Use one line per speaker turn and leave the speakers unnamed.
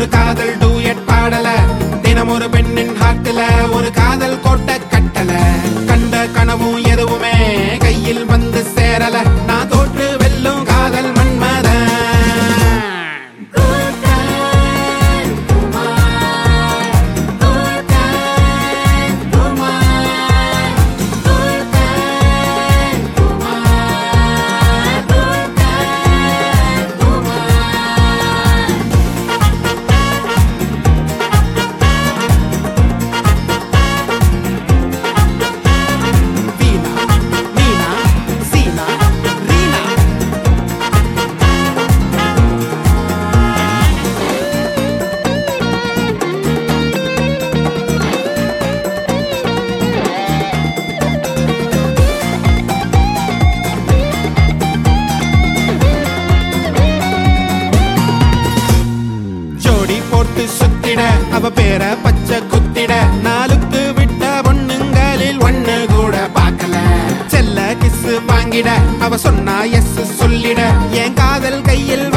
ஒரு காதல் டூயட் பாடல தினம் ஒரு பெண்ணின் ஹார்ட்ல ஒரு காதல் கோட்டை கட்டல கண்ட கனவும் எதுவுமே கையில் வந்து சேரல நான் தோற்று வெல்லும் காதல் Manmadhan
Gulkan Kumar Gulkan Kumar Gulkan Kumar Gulkan Kumar
வீணா மீனா சீனா ரீனா ஜோடி போட்டு சுத்திட அவ பேர பச்சை குத்திட நாளுக்கு விட்ட பொண்ணுங்களில் ஒண்ணு கூட பார்க்கல செல்ல கிஸ் வாங்கிட அவ சொன்னா எஸ் சொல்லிட என் காதல் கையில்